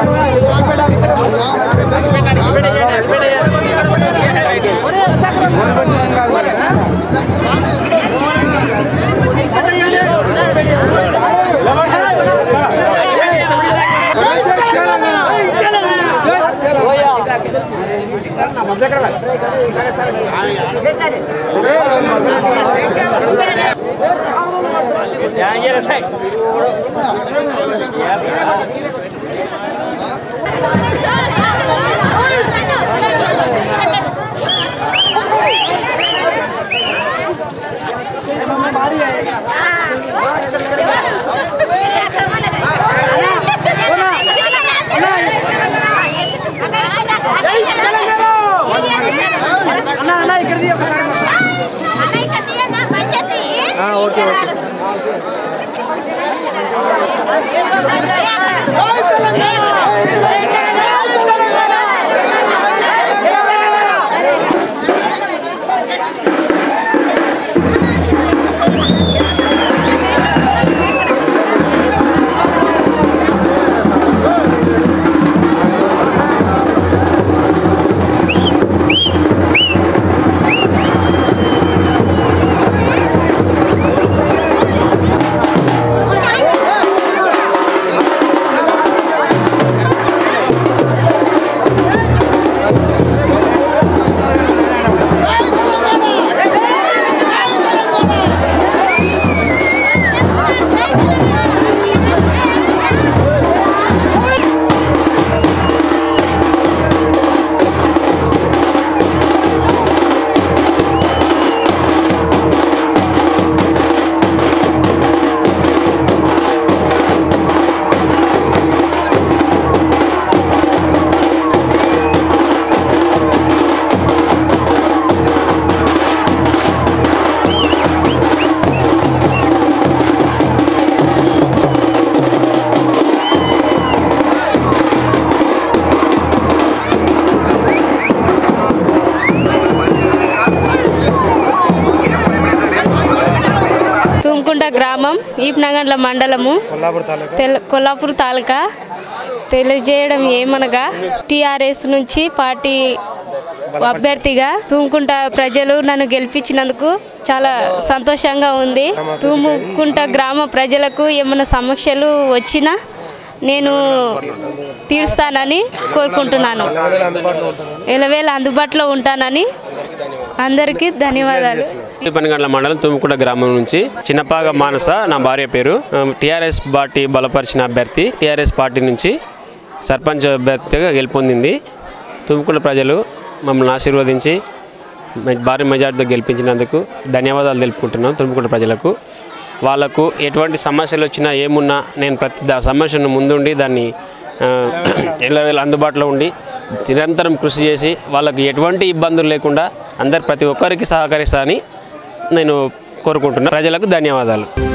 okay okay Tumkunta గ్రామం ఈప్నగండ్ల మండలము కొల్లాపూర్ తాలూకా తెల కొల్లాపూర్ తాలూకా తెలియజేయడం ఏమనగా టీఆర్ఎస్ నుంచి పార్టీ అభ్యర్థిగా తుమ్కుంట ప్రజలు నన్ను గెలిపించినందుకు చాలా సంతోషంగా ఉంది తుమ్కుంట గ్రామ ప్రజలకు ఏమైనా సమస్యలు వచ్చినా నేను తీరుస్తానని కోరుకుంటున్నాను అందుబాటులో ఉంటాను ఎలవేళ అందుబాటులో ఉంటానని అందరికీ ధన్యవాదాలు పనిగండ్ల మండలం తుమ్ముకుంట గ్రామం నుంచి చిన్నపాగ మానస నా భార్య పేరు టీఆర్ఎస్ పార్టీ బలపరిచిన అభ్యర్థి టీఆర్ఎస్ పార్టీ నుంచి సర్పంచ్ అభ్యర్థిగా గెలుపొందింది తుమ్ముకుంట ప్రజలు మమ్మల్ని ఆశీర్వదించి మె- భారీ మెజార్టీతో గెలిపించినందుకు ధన్యవాదాలు తెలుపుకుంటున్నాం తుమ్ముకుంట ప్రజలకు వాళ్ళకు ఎటువంటి సమస్యలు వచ్చినా ఏమున్నా నేను ప్రతి దా సమస్యను ముందుండి దాన్ని ఆ, ఎల్లవేళ అందుబాటులో ఉండి నిరంతరం కృషి చేసి వాళ్ళకి ఎటువంటి ఇబ్బందులు లేకుండా అందరు ప్రతి ఒక్కరికి సహకరిస్తానని నేను కోరుకుంటున్నాను ప్రజలకు ధన్యవాదాలు